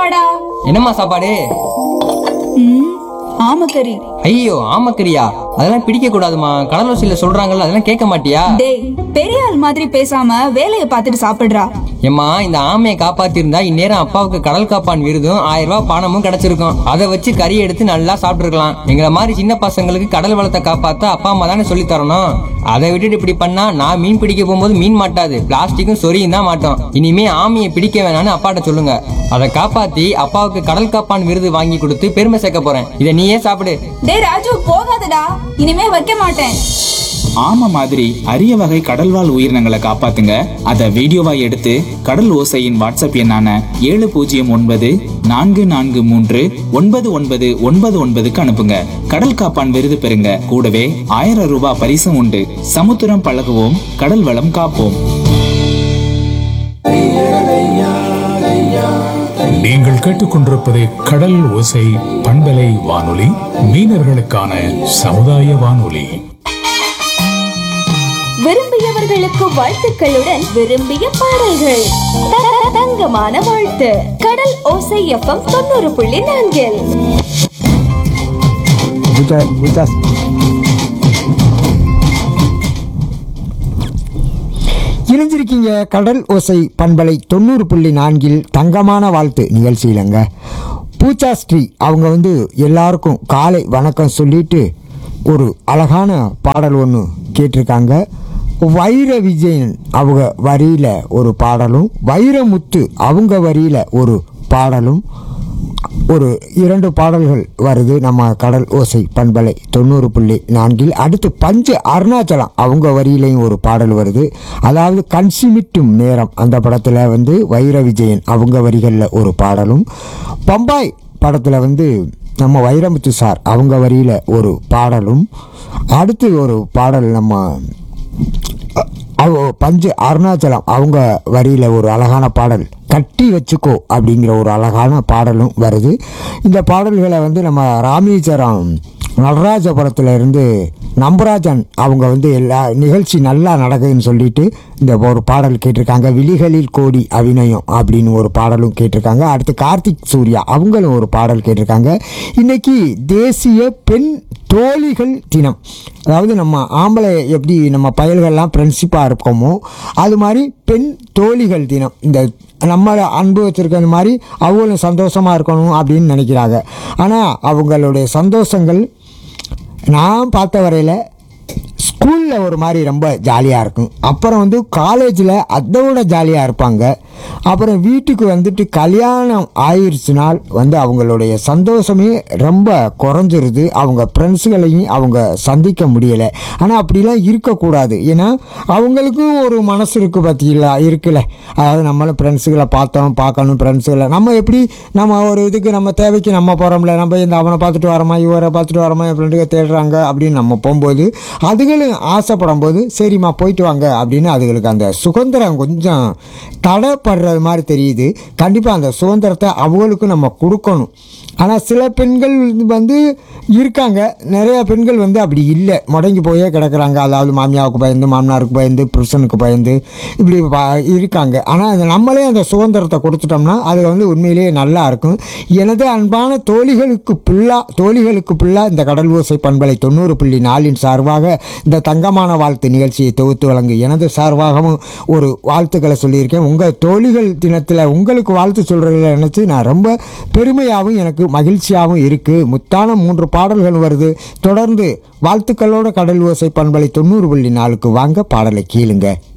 சாப்பாடா என்னம்மா சாப்பாடு ம் ஆமக்கறி ஐயோ ஆமக்கரியா அதெல்லாம் பிடிக்க கூடாதுமா கடலோசியில சொல்றாங்கல்ல அதெல்லாம் கேட்க மாட்டியா டேய் பெரிய ஆள் மாதிரி பேசாம வேலையை பார்த்துட்டு சாப்பிடுறா ஏம்மா இந்த ஆமையை காப்பாத்திருந்தா இந்நேரம் அப்பாவுக்கு கடல் காப்பான் விருதும் ஆயிரம் ரூபாய் பணமும் கிடைச்சிருக்கும் அதை வச்சு கறி எடுத்து நல்லா சாப்பிட்டுருக்கலாம் எங்களை மாதிரி சின்ன பசங்களுக்கு கடல் வளத்தை காப்பாத்த அப்பா அம்மா தானே சொல்லி தரணும் அதை விட்டுட்டு இப்படி பண்ணா நான் மீன் பிடிக்க போகும்போது மீன் மாட்டாது பிளாஸ்டிக்கும் சொரியும் தான் மாட்டோம் இனிமே ஆமையை பிடிக்க வேணாம்னு அப்பாட்ட சொல்லுங்க அதை காப்பாத்தி அப்பாவுக்கு கடல் காப்பான் விருது வாங்கி கொடுத்து பெருமை சேர்க்க போறேன் இதை நீயே சாப்பிடு டேய் ராஜு போகாதடா இனிமே வைக்க மாட்டேன் ஆமை மாதிரி அரிய வகை கடல்வாழ் உயிரினங்களை காப்பாத்துங்க அதை வீடியோவா எடுத்து கடல் ஓசையின் வாட்ஸ்அப் எண்ணான ஏழு பூஜ்ஜியம் ஒன்பது நான்கு நான்கு மூன்று ஒன்பது ஒன்பது ஒன்பது ஒன்பதுக்கு அனுப்புங்க கடல் காப்பான் விருது பெறுங்க கூடவே ஆயிரம் ரூபாய் பரிசும் உண்டு சமுத்திரம் பழகுவோம் கடல் வளம் காப்போம் நீங்கள் கேட்டுக்கொண்டிருப்பது கடல் ஓசை பண்பலை வானொலி மீனவர்களுக்கான சமுதாய வானொலி விரும்பியவர்களுக்கு வாழ்த்துக்களுடன் விரும்பிய பாடல்கள் த- த- தங்கமான வாழ்த்து கடல் ஓசை எஃப்எம் தொண்ணூறு புள்ளி நான்கில் இணைஞ்சிருக்கீங்க கடல் ஓசை பண்பலை தொண்ணூறு புள்ளி நான்கில் தங்கமான வாழ்த்து நிகழ்ச்சியிலங்க பூச்சா ஸ்ரீ அவங்க வந்து எல்லாருக்கும் காலை வணக்கம் சொல்லிட்டு ஒரு அழகான பாடல் ஒன்று கேட்டிருக்காங்க வைர விஜயன் அவங்க வரியில் ஒரு பாடலும் வைரமுத்து அவங்க வரியில் ஒரு பாடலும் ஒரு இரண்டு பாடல்கள் வருது நம்ம கடல் ஓசை பண்பலை தொண்ணூறு புள்ளி நான்கில் அடுத்து பஞ்ச அருணாச்சலம் அவங்க வரியிலையும் ஒரு பாடல் வருது அதாவது கன்சிமிட்டும் நேரம் அந்த படத்தில் வந்து வைர விஜயன் அவங்க வரிகளில் ஒரு பாடலும் பம்பாய் படத்தில் வந்து நம்ம வைரமுத்து சார் அவங்க வரியில் ஒரு பாடலும் அடுத்து ஒரு பாடல் நம்ம அவ பஞ்சு அருணாச்சலம் அவங்க வரியில் ஒரு அழகான பாடல் கட்டி வச்சுக்கோ அப்படிங்கிற ஒரு அழகான பாடலும் வருது இந்த பாடல்களை வந்து நம்ம ராமேஸ்வரம் நடராஜபுரத்தில் இருந்து நம்பராஜன் அவங்க வந்து எல்லா நிகழ்ச்சி நல்லா நடக்குதுன்னு சொல்லிட்டு இந்த ஒரு பாடல் கேட்டிருக்காங்க விழிகளில் கோடி அபிநயம் அப்படின்னு ஒரு பாடலும் கேட்டிருக்காங்க அடுத்து கார்த்திக் சூர்யா அவங்களும் ஒரு பாடல் கேட்டிருக்காங்க இன்னைக்கு தேசிய பெண் தோழிகள் தினம் அதாவது நம்ம ஆம்பளை எப்படி நம்ம பயல்கள்லாம் ஃப்ரெண்ட்ஷிப்பாக இருக்கோமோ அது மாதிரி பெண் தோழிகள் தினம் இந்த நம்மளை அன்பு வச்சுருக்கிறது மாதிரி அவங்களும் சந்தோஷமாக இருக்கணும் அப்படின்னு நினைக்கிறாங்க ஆனால் அவங்களுடைய சந்தோஷங்கள் நான் பார்த்த வரையில் ஸ்கூலில் ஒரு மாதிரி ரொம்ப ஜாலியாக இருக்கும் அப்புறம் வந்து காலேஜில் அதை விட ஜாலியாக இருப்பாங்க அப்புறம் வீட்டுக்கு வந்துட்டு கல்யாணம் ஆயிடுச்சுனால் வந்து அவங்களுடைய சந்தோஷமே ரொம்ப குறைஞ்சிருது அவங்க ஃப்ரெண்ட்ஸுகளையும் அவங்க சந்திக்க முடியலை ஆனால் அப்படிலாம் இருக்கக்கூடாது ஏன்னா அவங்களுக்கும் ஒரு மனசு இருக்குது பார்த்தீங்களா இருக்குல்ல அதாவது நம்மளும் ஃப்ரெண்ட்ஸுகளை பார்த்தோம் பார்க்கணும் ஃப்ரெண்ட்ஸுகளை நம்ம எப்படி நம்ம ஒரு இதுக்கு நம்ம தேவைக்கு நம்ம போகிறோம்ல நம்ம இந்த அவனை பார்த்துட்டு வரோமா இவரை பார்த்துட்டு வரோமா என் ஃப்ரெண்டுங்க தேடுறாங்க அப்படின்னு நம்ம போகும்போது அதுகளும் ஆசைப்படும் போது சரிம்மா போயிட்டு வாங்க அப்படின்னு அதுகளுக்கு அந்த சுதந்திரம் கொஞ்சம் தடைப்படுறது மாதிரி தெரியுது கண்டிப்பாக அந்த சுதந்திரத்தை அவங்களுக்கும் நம்ம கொடுக்கணும் ஆனால் சில பெண்கள் வந்து இருக்காங்க நிறைய பெண்கள் வந்து அப்படி இல்லை முடங்கி போயே கிடக்குறாங்க அதாவது மாமியாவுக்கு பயந்து மாமனாருக்கு பயந்து புருஷனுக்கு பயந்து இப்படி பா- இருக்காங்க ஆனால் அது நம்மளே அந்த சுதந்திரத்தை கொடுத்துட்டோம்னா அது வந்து உண்மையிலேயே நல்லா இருக்கும் எனது அன்பான தோழிகளுக்கு புல்லா தோழிகளுக்கு புல்லா இந்த கடல் ஓசை பண்பலை தொண்ணூறு புள்ளி நாலின் சார்பாக இந்த தங்கமான வாழ்த்து நிகழ்ச்சியை தொகுத்து வழங்கு எனது சார்பாகவும் ஒரு வாழ்த்துக்களை சொல்லியிருக்கேன் உங்கள் தோழிகள் தினத்தில் உங்களுக்கு வாழ்த்து சொல்கிறத நினச்சி நான் ரொம்ப பெருமையாகவும் எனக்கு மகிழ்ச்சியாகவும் இருக்குது முத்தான மூன்று பாடல்கள் வருது தொடர்ந்து வாழ்த்துக்களோட கடல் ஓசை பண்பலை தொண்ணூறு புள்ளி நாலுக்கு வாங்க பாடலை கீழுங்க